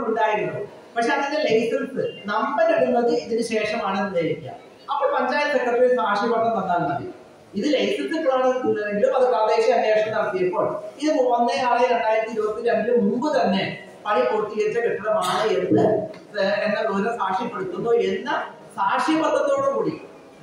ഉണ്ടായിരുന്നത് പക്ഷെ അതിന്റെ ലൈസൻസ് നമ്പർ ഇടുന്നത് ഇതിന് ശേഷമാണെന്ന് ധരിക്കുക അപ്പോൾ പഞ്ചായത്ത് സെക്രട്ടറി സാക്ഷ്യപത്രം തന്നാൽ മതി ഇത് ലൈസൻസ് ഇപ്പോഴാണ് ഉള്ളതെങ്കിലും അത് പ്രാദേശിക അന്വേഷണം നടത്തിയപ്പോൾ ഇത് ഒന്നേ ആറ് രണ്ടായിരത്തി ഇരുപത്തി രണ്ടിന് മുമ്പ് തന്നെ പണി പൂർത്തീകരിച്ച കെട്ടിടമാണ് എന്ന് ഏഹ് എന്ന വിവരം സാക്ഷ്യപ്പെടുത്തുന്നു എന്ന സാക്ഷ്യപത്രത്തോടുകൂടി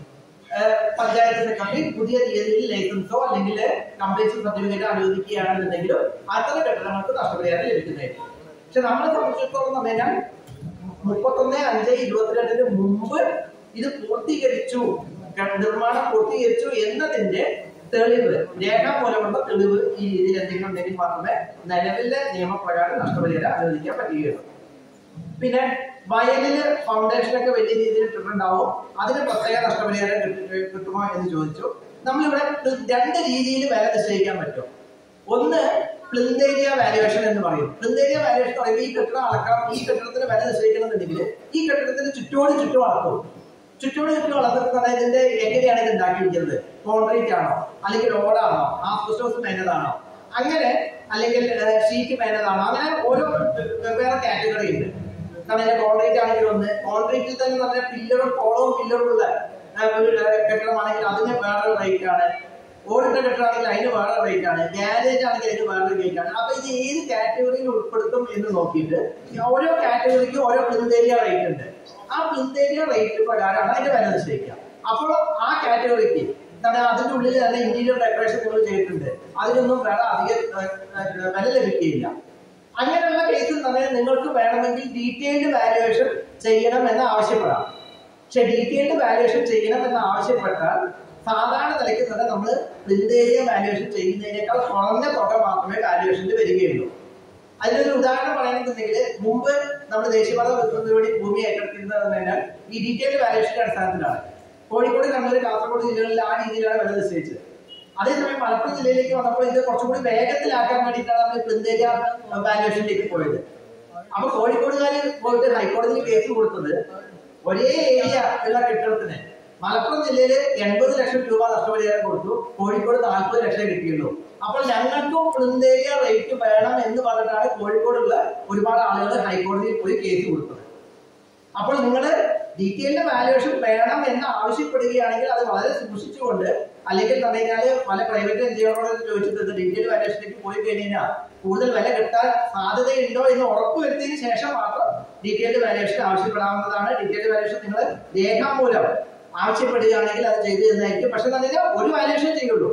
ഏഹ് പഞ്ചായത്ത് സെക്രട്ടറി പുതിയ തീയതിയിൽ ലൈസൻസോ അല്ലെങ്കിൽ കംപ്ലീഷൻ സർട്ടിഫിക്കറ്റ് അനുവദിക്കുകയാണെന്നുണ്ടെങ്കിലും അത്തരം കെട്ടിടങ്ങൾക്ക് നഷ്ടപരിഹാരം ലഭിക്കുന്നതായിരിക്കും പക്ഷെ നമ്മളെ സംബന്ധിച്ചിടത്തോളം എന്ന് പറഞ്ഞാൽ മുപ്പത്തൊന്ന് അഞ്ച് ഇരുപത്തിരണ്ടിന് മുമ്പ് ഇത് പൂർത്തീകരിച്ചു ക- നിർമ്മാണം പൂർത്തീകരിച്ചു എന്നതിന്റെ തെളിവ് രേഖാമൂലമുള്ള തെളിവ് ഈ രീതിയിൽ എന്തെങ്കിലും ഉണ്ടെങ്കിൽ മാത്രമേ നിലവിലെ നിയമപ്രകാരം നഷ്ടപരിഹാരം അനുവദിക്കാൻ പറ്റുകയുള്ളൂ പിന്നെ വയലില് ഫൗണ്ടേഷൻ ഒക്കെ വലിയ രീതിയിൽ ഇട്ടിട്ടുണ്ടാവും അതിന് പ്രത്യേക നഷ്ടപരിഹാരം കിട്ടി- കിട്ടുമോ എന്ന് ചോദിച്ചു നമ്മളിവിടെ രണ്ട് രീതിയിൽ വില നിശ്ചയിക്കാൻ പറ്റും ഒന്ന് പ്ലിന്ത് ഏരിയ വാല്യുവേഷൻ എന്ന് പറയും പ്ലിന്ത് ഏരിയ വാല്യുവേഷൻ പറയുമ്പോൾ ഈ കെട്ടിടം അളക്കണം ഈ കെട്ടിടത്തിന് വില നിശ്ചയിക്കണമെന്നുണ്ടെങ്കിൽ ഈ കെട്ടിടത്തിന് ചുറ്റോട് ചുറ്റും അളക്കും ചുറ്റോട് ചുറ്റും അളന്നിട്ട് തന്നെ ഇതിന്റെ എങ്ങനെയാണ് ഇത് ഉണ്ടാക്കിയിരിക്കുന്നത് കോൺക്രീറ്റ് ആണോ അല്ലെങ്കിൽ ഓടാണോ ആസ്ബസ്റ്റോസ് മേനതാണോ അങ്ങനെ അല്ലെങ്കിൽ ഷീറ്റ് മേനതാണോ അങ്ങനെ ഓരോ വെവ്വേറെ കാറ്റഗറി ഉണ്ട് കാരണം ഇതിന്റെ കോൺക്രീറ്റ് ആണെങ്കിൽ ഒന്ന് കോൺക്രീറ്റിൽ തന്നെ പറഞ്ഞ പില്ലറും കോളവും പില്ലറും ഉള്ള ആ, ഒരു, ആ, കെട്ടിടമാണെങ്കിൽ അതിന് വേറെ റേറ്റ് ആണ് ഓടിട്ട കെട്ടിടമാണെങ്കിൽ അതിന് വേറെ റേറ്റ് ആണ് ഗാരേജ് ആണെങ്കിൽ അതിന് വേറെ റേറ്റ് ആണ് അപ്പൊ ഇത് ഏത് കാറ്റഗറിയിൽ ഉൾപ്പെടുത്തും എന്ന് നോക്കിയിട്ട് ഈ ഓരോ കാറ്റഗറിക്കും ഓരോ പ്ലിന്തേരിയ റേറ്റ് ഉണ്ട് ആ പ്ലിന്തേരിയ റേറ്റ് പ്രകാരമാണ് അതിന്റെ വില നിശ്ചയിക്കുക അപ്പോൾ ആ കാറ്റഗറിക്ക് കാരണം അതിന്റെ ഉള്ളിൽ തന്നെ ഇന്റീരിയർ ഡെക്കറേഷൻ നിങ്ങൾ ചെയ്തിട്ടുണ്ട് അതിനൊന്നും വേറെ അധികം ആ, ആ, വില ലഭിക്കുകയില്ല അങ്ങനെയുള്ള കേസിൽ തന്നെ നിങ്ങൾക്ക് വേണമെങ്കിൽ ഡീറ്റെയിൽഡ് വാല്യുവേഷൻ ചെയ്യണം എന്ന് ആവശ്യപ്പെടാം പക്ഷെ ഡീറ്റെയിൽഡ് വാല്യുവേഷൻ ചെയ്യണം എന്ന് ആവശ്യപ്പെട്ടാൽ സാധാരണ നിലയ്ക്ക് തന്നെ നമ്മൾ പ്രിന്റ് ഏരിയ വാല്യുവേഷൻ ചെയ്യുന്നതിനേക്കാൾ കുറഞ്ഞ തുക മാത്രമേ വാല്യുവേഷനിൽ വരികയുള്ളൂ അതിനൊരു ഉദാഹരണം പറയുന്നുണ്ടെങ്കിൽ മുമ്പ് നമ്മൾ ദേശീയപാത വികസനത്തിന് വേണ്ടി ഭൂമി ഏറ്റെടുത്തിരുന്നത് പറഞ്ഞാൽ ഈ ഡീറ്റെയിൽഡ് വാല്യുവേഷന്റെ അടിസ്ഥാനത്തിലാണ് കോഴിക്കോട് കണ്ണൂർ കാസർഗോഡ് ജില്ലകളിൽ ആ രീതിയിലാണ് വില നിശ്ചയിച്ചത് അതേസമയം മലപ്പുറം ജില്ലയിലേക്ക് വന്നപ്പോൾ ഇത് കുറച്ചുകൂടി വേഗത്തിലാക്കാൻ വേണ്ടിയിട്ടാണ് നമ്മൾ പ്രിന്റ് ഏരിയ വാല്യുവേഷനിലേക്ക് പോയത് അപ്പൊ കോഴിക്കോടുകാര് പോയിട്ട് ഹൈക്കോടതിയിൽ കേസ് കൊടുത്തത് ഒരേ ഏരിയ ഉള്ള കെട്ടിടത്തിന് മലപ്പുറം ജില്ലയിൽ എൺപത് ലക്ഷം രൂപ നഷ്ടപരിഹാരം കൊടുത്തു കോഴിക്കോട് നാൽപ്പത് ലക്ഷം കിട്ടിയുള്ളൂ അപ്പോൾ ഞങ്ങൾക്കും പ്രിന്റ് ഏരിയ റേറ്റ് വേണം എന്ന് പറഞ്ഞിട്ടാണ് കോഴിക്കോടുള്ള ഒരുപാട് ആളുകൾ ഹൈക്കോടതിയിൽ പോയി കേസ് കൊടുത്തത് അപ്പോൾ നിങ്ങൾ ഡീറ്റെയിൽഡ് വാല്യുവേഷൻ വേണം എന്ന് ആവശ്യപ്പെടുകയാണെങ്കിൽ അത് വളരെ സൂക്ഷിച്ചുകൊണ്ട് അല്ലെങ്കിൽ പറഞ്ഞു കഴിഞ്ഞാൽ പല പ്രൈവറ്റ് എൻജിഒകളോട് ചോദിച്ചിട്ട് ഡീറ്റെയിൽ വാല്യുവേഷനിലേക്ക് പോയി കഴിഞ്ഞാൽ കൂടുതൽ വില കിട്ടാൻ സാധ്യതയുണ്ടോ എന്ന് ഉറപ്പുവരുത്തിയതിനു ശേഷം മാത്രം ഡീറ്റെയിൽഡ് വാല്യുവേഷൻ ആവശ്യപ്പെടാവുന്നതാണ് ഡീറ്റെയിൽഡ് വാല്യുവേഷൻ നിങ്ങൾ രേഖാമൂലം ആവശ്യപ്പെടുകയാണെങ്കിൽ അത് ചെയ്തു തന്നായിരിക്കും പക്ഷെ തന്നെ ഒരു വാല്യുവേഷൻ ചെയ്യുള്ളൂ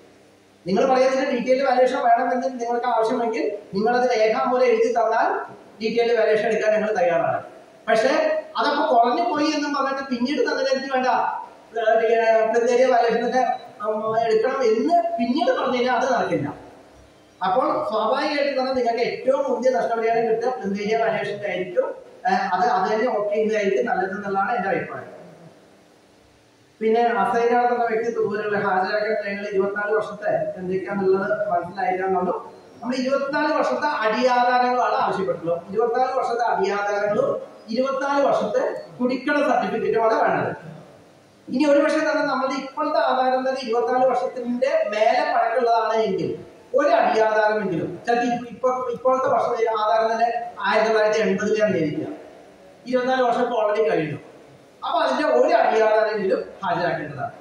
നിങ്ങൾ പറയുന്നതിന് ഡീറ്റെയിൽഡ് വാല്യുവേഷൻ വേണമെന്ന് നിങ്ങൾക്ക് ആവശ്യമെങ്കിൽ നിങ്ങളത് രേഖാമൂലം എഴുതി തന്നാൽ ഡീറ്റെയിൽഡ് വാല്യുവേഷൻ എടുക്കാൻ ഞങ്ങൾ തയ്യാറാണ് പക്ഷെ അതപ്പോ കുറഞ്ഞു പോയി എന്ന് പറഞ്ഞിട്ട് പിന്നീട് തന്നതിന് വേണ്ട പ്രത്യേക വാല്യുവേഷനൊക്കെ എടുക്കണം എന്ന് പിന്നീട് പറഞ്ഞു കഴിഞ്ഞാൽ അത് നടക്കില്ല അപ്പോൾ സ്വാഭാവികമായിട്ട് തന്നെ നിങ്ങൾക്ക് ഏറ്റവും മുന്തിയ നഷ്ടപരിഹാരം കിട്ടുക പ്രത്യേക വാല്യുവേഷൻ്റെ ആയിരിക്കും ഏഹ് അത് അത് തന്നെ ഓപ്റ്റ് ചെയ്യുന്നതായിരിക്കും നല്ലതെന്നുള്ളതാണ് എന്റെ അഭിപ്രായം പിന്നെ അസൈനാണെന്ന വ്യക്തി ദൂരങ്ങൾ ഹാജരാക്കാൻ ഞങ്ങൾ ഇരുപത്തിനാല് വർഷത്തെ എന്തൊക്കെയാണെന്നുള്ളത് മനസ്സിലായില്ലാന്നുള്ളൂ നമ്മൾ ഇരുപത്തിനാല് വർഷത്തെ അടിയാധാരങ്ങളാണ് ആവശ്യപ്പെട്ടുള്ളത് ഇരുപത്തിനാല് വർഷത്തെ അടിയാധാരങ്ങളും ഇരുപത്തിനാല് വർഷത്തെ കുടിക്കട സർട്ടിഫിക്കറ്റുമാണ് വേണ്ടത് ഇനി ഒരു പക്ഷേ തന്നെ നമ്മുടെ ഇപ്പോഴത്തെ ആധാരം തന്നെ ഇരുപത്തിനാല് വർഷത്തിന്റെ മേലെ പഴക്കമുള്ളതാണ് എങ്കിൽ ഒരു അടിയാധാരമെങ്കിലും ചിലപ്പോൾ ഇപ്പൊ ഇപ്പോഴത്തെ വർഷം ആധാരം തന്നെ ആയിരത്തി തൊള്ളായിരത്തി എൺപതിലാണ് ജനിക്കുക ഇരുപത്തിനാല് വർഷം ഇപ്പോൾ ഓൾറെഡി കഴിഞ്ഞു അപ്പൊ അതിന്റെ ഒരു അടിയാധാരെങ്കിലും ഹാജരാക്കേണ്ടതാണ്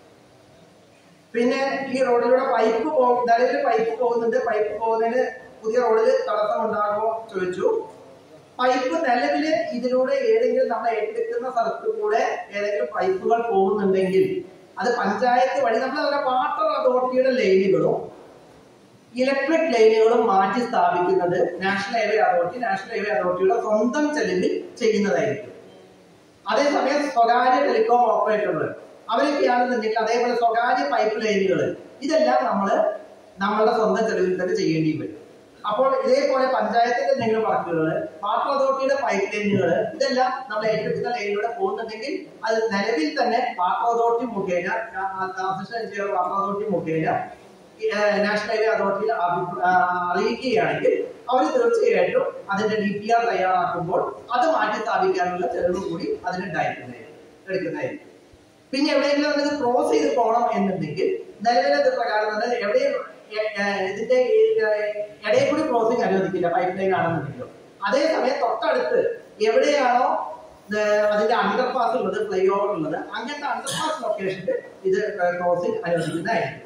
പിന്നെ ഈ റോഡിലൂടെ പൈപ്പ് പോകും നിലവിൽ പൈപ്പ് പോകുന്നുണ്ട് പൈപ്പ് പോകുന്നതിന് പുതിയ റോഡിൽ തടസ്സം ഉണ്ടാകുമോ ചോദിച്ചു പൈപ്പ് നിലവില് ഇതിലൂടെ ഏതെങ്കിലും നമ്മൾ ഏറ്റെടുക്കുന്ന സ്ഥലത്തു കൂടെ ഏതെങ്കിലും പൈപ്പുകൾ പോകുന്നുണ്ടെങ്കിൽ അത് പഞ്ചായത്ത് വഴി നമ്മൾ അതിന്റെ വാട്ടർ അതോറിറ്റിയുടെ ലൈനുകളും ഇലക്ട്രിക് ലൈനുകളും മാറ്റി സ്ഥാപിക്കുന്നത് national highway authority national highway അതോറിറ്റിയുടെ സ്വന്തം ചെലവിൽ ചെയ്യുന്നതായിരിക്കും അതേസമയം സ്വകാര്യ ടെലികോം ഓപ്പറേറ്ററുകൾ അവരൊക്കെയാണെന്നുണ്ടെങ്കിൽ അതേപോലെ സ്വകാര്യ പൈപ്പ് ലൈനുകൾ ഇതെല്ലാം നമ്മൾ നമ്മളുടെ സ്വന്തം ചെലവിൽ തന്നെ ചെയ്യേണ്ടി വരും അപ്പോൾ ഇതേപോലെ പഞ്ചായത്തിന്റെ എന്തെങ്കിലും വർക്കുകൾ വാട്ടർ അതോറിറ്റിയുടെ പൈപ്പ് ലൈനുകൾ ഇതെല്ലാം നമ്മൾ ഏറ്റെടുക്കുന്ന ലൈനിലൂടെ പോകുന്നുണ്ടെങ്കിൽ അത് നിലവിൽ തന്നെ വാട്ടർ അതോറിറ്റി മുഖേന അസിസ്റ്റന്റ് എഞ്ചിനീയർ വാട്ടർ അതോറിറ്റി മുഖേന നാഷണൽ ഹൈവേ അതോറിറ്റിയിൽ അഭി- ആ, അറിയിക്കുകയാണെങ്കിൽ അവർ തീർച്ചയായിട്ടും അതിന്റെ ഡി പി ആർ തയ്യാറാക്കുമ്പോൾ അത് മാറ്റി സ്ഥാപിക്കാനുള്ള ചെലവ് കൂടി അതിനുണ്ടായിരിക്കുന്നതായിരിക്കും എടുക്കുന്നതായിരിക്കും പിന്നെ എവിടെയെങ്കിലും നമുക്ക് ക്രോസ് ചെയ്ത് പോകണം എന്നുണ്ടെങ്കിൽ നിലവിലെ പ്രകാരം തന്നെ എവിടെയും എ- എ- ഇതിന്റെ ഈ, ഏ, ഇടയിൽ കൂടി ക്രോസിംഗ് അനുവദിക്കില്ല പൈപ്പ് ലൈൻ ആണെന്നുണ്ടെങ്കിലും അതേസമയം തൊട്ടടുത്ത് എവിടെയാണോ ഏർ അതിന്റെ അണ്ടർപാസ് ഉള്ളത് ഫ്ലൈ ഓവർ ഉള്ളത് അങ്ങനത്തെ അണ്ടർപാസ് ലൊക്കേഷനിൽ ഇത് ക്രോസിംഗ് അനുവദിക്കുന്നതായിരിക്കും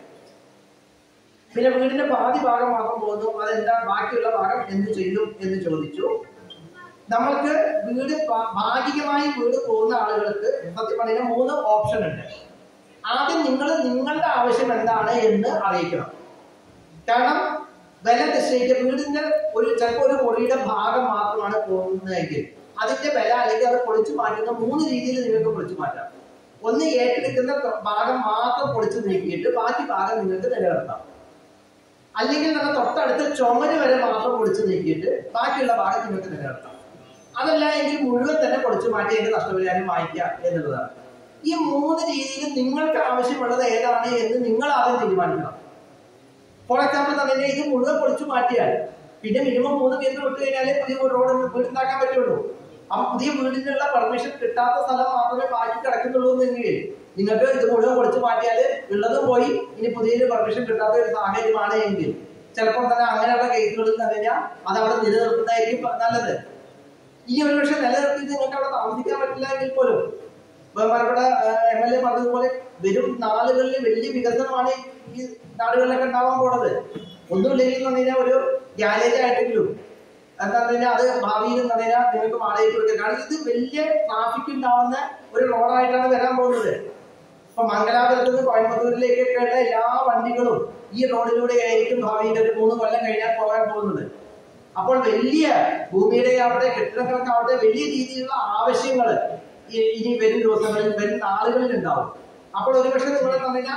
പിന്നെ വീടിന്റെ പാതി ഭാഗം മാത്രം പോകുന്നു അതെന്താ ബാക്കിയുള്ള ഭാഗം എന്ത് ചെയ്യും എന്ന് ചോദിച്ചു നമ്മൾക്ക് വീട് ഭാ- ഭാഗികമായി വീട് പോകുന്ന ആളുകൾക്ക് സത്യം പറഞ്ഞാൽ മൂന്ന് ഓപ്ഷൻ ഉണ്ട് ആദ്യം നിങ്ങൾ നിങ്ങളുടെ ആവശ്യം എന്താണ് എന്ന് അറിയിക്കണം കാരണം വില നിശ്ചയിക്കുക വീടിന്റെ ഒരു ചിലപ്പോൾ ഒരു പൊടിയുടെ ഭാഗം മാത്രമാണ് പോകുന്നതെങ്കിൽ അതിന്റെ വില അല്ലെങ്കിൽ അത് പൊളിച്ചു മാറ്റുന്ന മൂന്ന് രീതിയിൽ നിങ്ങൾക്ക് പൊളിച്ചു മാറ്റാം ഒന്ന് ഏറ്റെടുക്കുന്ന ത- ഭാഗം മാത്രം പൊളിച്ചു നീക്കിയിട്ട് ബാക്കി ഭാഗം നിങ്ങൾക്ക് നിലനിർത്താം അല്ലെങ്കിൽ നമ്മൾ തൊട്ടടുത്ത ചുമര് വരെ മാത്രം പൊളിച്ചു നീക്കിയിട്ട് ബാക്കിയുള്ള ഭാഗം നിങ്ങൾക്ക് നിലനിർത്താം അതല്ല എങ്കിൽ മുഴുവൻ തന്നെ പൊളിച്ചു മാറ്റി അതിന്റെ നഷ്ടപരിഹാരം വാങ്ങിക്കാം എന്നുള്ളതാണ് ഈ മൂന്ന് രീതിയിൽ നിങ്ങൾക്ക് ആവശ്യമുള്ളത് ഏതാണ് എന്ന് നിങ്ങൾ ആദ്യം തീരുമാനിക്കണം ഫോർ എക്സാമ്പിൾ തന്നെ ഇത് മുഴുവൻ പൊളിച്ചു മാറ്റിയാൽ പിന്നെ മിനിമം മൂന്ന് മീറ്റർ വിട്ട് കഴിഞ്ഞാലേ പുതിയ റോഡ് വീടുണ്ടാക്കാൻ പറ്റുള്ളൂ അപ്പൊ പുതിയ വീടിനുള്ള പെർമിഷൻ കിട്ടാത്ത സ്ഥലം മാത്രമേ ബാക്കി കിടക്കുന്നുള്ളൂ എന്നെങ്കിൽ നിങ്ങൾക്ക് ഇത് മുഴുവൻ പൊളിച്ചു മാറ്റിയാൽ ഉള്ളതും പോയി ഇനി പുതിയൊരു പെർമിഷൻ കിട്ടാത്ത ഒരു സാഹചര്യമാണ് എങ്കിൽ ചിലപ്പോൾ തന്നെ അങ്ങനെയുള്ള കേസുകളിൽ തന്നെ കഴിഞ്ഞാൽ അത് അവിടെ നിലനിർത്തുന്നതായിരിക്കും നല്ലത് ഈ ഒരു പക്ഷെ നിലനിർത്തിയിട്ട് നിങ്ങൾക്ക് അവിടെ താമസിക്കാൻ പറ്റില്ല എങ്കിൽ പോലും ബഹുമാനപ്പെട്ട എം എൽ എ പറഞ്ഞതുപോലെ വരും നാളുകളിൽ വലിയ വികസനമാണ് ഈ നാടുകളിലൊക്കെ ഉണ്ടാവാൻ പോണത് ഒന്നുമില്ലെങ്കിൽ എന്ന് പറഞ്ഞു കഴിഞ്ഞാൽ ഒരു ഗ്യാരേജ് ആയിട്ടെങ്കിലും എന്താ പറഞ്ഞാൽ അത് ഭാവിയിൽ എന്ന് പറഞ്ഞാൽ നിങ്ങൾക്ക് വാടകയ്ക്ക് കൊടുക്കുക കാരണം ഇത് വലിയ ട്രാഫിക് ഉണ്ടാവുന്ന ഒരു റോഡായിട്ടാണ് വരാൻ പോകുന്നത് ഇപ്പൊ മംഗലാപുരത്ത് നിന്ന് കോയമ്പത്തൂരിലേക്കൊക്കെയുള്ള എല്ലാ വണ്ടികളും ഈ റോഡിലൂടെ ആയിരിക്കും ഭാവിയിൽ ഒരു മൂന്ന് കൊല്ലം കഴിഞ്ഞാൽ പോകാൻ പോകുന്നത് അപ്പോൾ വലിയ ഭൂമിയുടെ ആവട്ടെ കെട്ടിടങ്ങൾക്കാവട്ടെ വലിയ രീതിയിലുള്ള ആവശ്യങ്ങൾ ഇനി വരും ദിവസങ്ങളിൽ വരും നാളുകളിൽ ഉണ്ടാവും അപ്പോൾ ഒരുപക്ഷെ നിങ്ങൾ പറഞ്ഞാൽ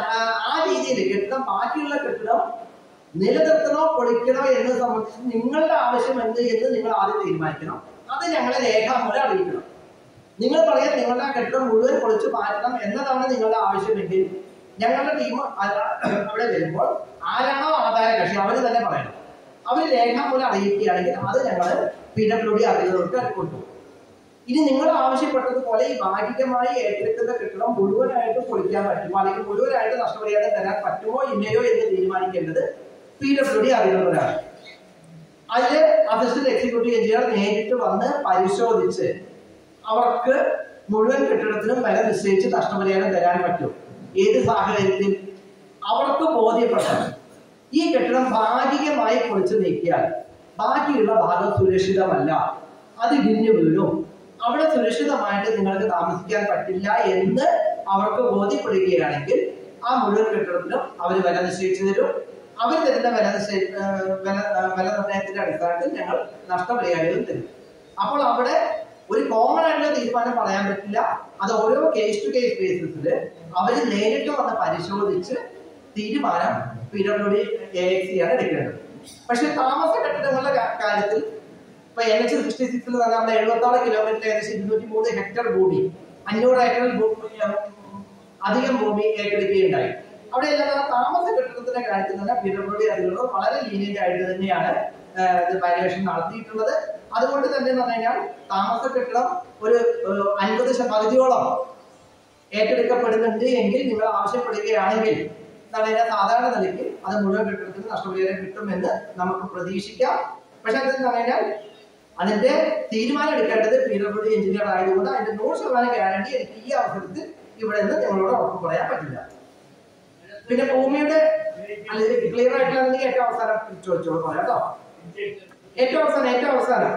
ആ രീതിയിൽ കെട്ടിടം ബാക്കിയുള്ള കെട്ടിടം നിലനിർത്തണോ പൊളിക്കണോ എന്ന് സംബന്ധിച്ച് നിങ്ങളുടെ ആവശ്യം എന്ത് എന്ന് നിങ്ങൾ ആദ്യം തീരുമാനിക്കണം അത് ഞങ്ങളെ രേഖാമൂലം അറിയിക്കണം നിങ്ങൾ പറയാം നിങ്ങളുടെ ആ കെട്ടിടം മുഴുവൻ പൊളിച്ചു മാറ്റണം എന്നതാണ് നിങ്ങളുടെ ആവശ്യമെങ്കിൽ ഞങ്ങളുടെ ടീം അവിടെ വരുമ്പോൾ ആരാണോ ആധാര കക്ഷി അവർ തന്നെ പറയണം അവർ രേഖാമൂലം അറിയിക്കുകയാണെങ്കിൽ അത് ഞങ്ങൾ പി ഡബ്ല്യു ഡി അധികൃതർക്ക് കൊണ്ടുപോകും ഇനി നിങ്ങൾ ആവശ്യപ്പെട്ടതുപോലെ ഈ ഭാഗികമായി ഏറ്റെടുക്കുന്ന കെട്ടിടം മുഴുവനായിട്ട് പൊളിക്കാൻ പറ്റുമോ അല്ലെങ്കിൽ മുഴുവനായിട്ട് നഷ്ടപരിഹാരം തരാൻ പറ്റുമോ ഇല്ലയോ എന്ന് തീരുമാനിക്കേണ്ടത് പി ഡബ്ല്യു ഡി അധികൃതരാണ് അതില് അസിസ്റ്റന്റ് എക്സിക്യൂട്ടീവ് എഞ്ചിനീയർ നേരിട്ട് വന്ന് പരിശോധിച്ച് അവർക്ക് മുഴുവൻ കെട്ടിടത്തിനും വില നിശ്ചയിച്ച് നഷ്ടപരിഹാരം തരാൻ പറ്റും ഏത് സാഹചര്യത്തിൽ അവർക്ക് ബോധ്യപ്പെട്ട ഈ കെട്ടിടം ഭാഗികമായി പൊളിച്ചു നീക്കിയാൽ ബാക്കിയുള്ള ഭാഗം സുരക്ഷിതമല്ല അത് ഇടിഞ്ഞു വീഴും അവിടെ സുരക്ഷിതമായിട്ട് നിങ്ങൾക്ക് താമസിക്കാൻ പറ്റില്ല എന്ന് അവർക്ക് ബോധ്യപ്പെടുകയാണെങ്കിൽ ആ മുഴുവൻ കെട്ടിടത്തിനും അവർ വില നിശ്ചയിച്ചു തരും അവർ തരുന്ന വില നിശ്ചയി ഏർ വില ഏർ വില നിർണ്ണയത്തിന്റെ അടിസ്ഥാനത്തിൽ ഞങ്ങൾ നഷ്ടപരിഹാരവും തരും അപ്പോൾ അവിടെ ഒരു കോമൺ ആയിട്ടുള്ള തീരുമാനം പറയാൻ പറ്റില്ല അത് ഓരോ കേസ് ടു കേസ് ബേസിസിൽ അവർ നേരിട്ട് വന്ന് പരിശോധിച്ച് തീരുമാനം P W D A X ആണ് എടുക്കേണ്ടത് പക്ഷെ താമസ കെട്ടിടങ്ങളുടെ കാ- കാര്യത്തിൽ ഇപ്പൊ എൻ എച്ച് സിക്സ്റ്റി സിക്സിൽ തന്നെ നമ്മുടെ എഴുപത്താറ് കിലോമീറ്റർ ഏകദേശം ഇരുന്നൂറ്റി മൂന്ന് ഹെക്ടർ ഭൂമി അഞ്ഞൂറ് ഏക്കർ ഭൂമി ഉം, അധികം ഭൂമി ഏറ്റെടുക്കുകയുണ്ടായി അവിടെ എല്ലാം താമസ കെട്ടിടത്തിന്റെ കാര്യത്തിൽ തന്നെ പി ഡബ്ല്യു ഡി അധികൃതർ വളരെ ലീനിയന്റ് ആയിട്ട് തന്നെയാണ് ഏഹ്, ഇത് വാല്യുവേഷൻ നടത്തിയിട്ടുള്ളത് അതുകൊണ്ട് തന്നെ എന്ന് പറഞ്ഞു കഴിഞ്ഞാൽ താമസ കെട്ടിടം ഒരു ഒരു അൻപത് ശത- പകുതിയോളം ഏറ്റെടുക്കപ്പെടുന്നുണ്ട് എങ്കിൽ നിങ്ങൾ ആവശ്യപ്പെടുകയാണെങ്കിൽ എന്താണ് അതിന്റെ സാധാരണ നിലയ്ക്ക് അത് മുഴുവൻ കെട്ടിടത്തിന് നഷ്ടപരിഹാരം കിട്ടുമെന്ന് നമുക്ക് പ്രതീക്ഷിക്കാം പക്ഷെ അതെന്ന് പറഞ്ഞാൽ അതിന്റെ തീരുമാനം എടുക്കേണ്ടത് പി ഡബ്ല്യു ഡി എഞ്ചിനീയർ ആയതുകൊണ്ട് അതിന്റെ നൂറ് ശതമാനം ഗ്യാരണ്ടി എനിക്ക് ഈ അവസരത്തിൽ ഇവിടെ നിന്ന് നിങ്ങളോട് ഉറപ്പ് പറയാൻ പറ്റില്ല പിന്നെ ഭൂമിയുടെ അല്ലെങ്കിൽ ക്ലിയർ ആയിട്ടാണെങ്കിൽ ഏറ്റവും അവസാനം ചോദിച്ചോളൂ പറയാം കേട്ടോ ഏറ്റവും അവസാനം ഏറ്റവും അവസാനം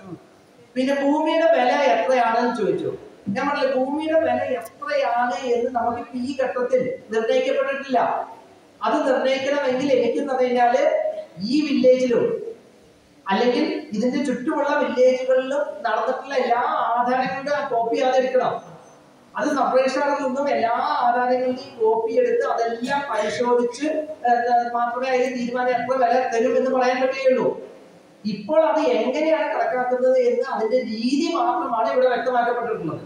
പിന്നെ ഭൂമിയുടെ വില എത്രയാണെന്ന് ചോദിച്ചു ഞാൻ പറഞ്ഞില്ല ഭൂമിയുടെ വില എത്രയാണ് എന്ന് നമുക്ക് ഇപ്പൊ ഈ ഘട്ടത്തിൽ നിർണ്ണയിക്കപ്പെട്ടിട്ടില്ല അത് നിർണ്ണയിക്കണമെങ്കിൽ എനിക്ക് എന്ന് പറഞ്ഞു കഴിഞ്ഞാല് ഈ വില്ലേജിലും അല്ലെങ്കിൽ ഇതിന്റെ ചുറ്റുമുള്ള വില്ലേജുകളിലും നടന്നിട്ടുള്ള എല്ലാ ആധാരങ്ങളുടെ കോപ്പി അതെടുക്കണം അത് സബ്രേഷനിൽ നിന്നും എല്ലാ ആധാരങ്ങളുടെയും കോപ്പി എടുത്ത് അതെല്ലാം പരിശോധിച്ച് ഏഹ്, മാത്രമേ അതിന് തീരുമാനം എത്ര വില തരും എന്ന് പറയാൻ പറ്റുകയുള്ളൂ ഇപ്പോൾ അത് എങ്ങനെയാണ് കണക്കാക്കുന്നത് എന്ന് അതിന്റെ രീതി മാത്രമാണ് ഇവിടെ വ്യക്തമാക്കപ്പെട്ടിട്ടുള്ളത്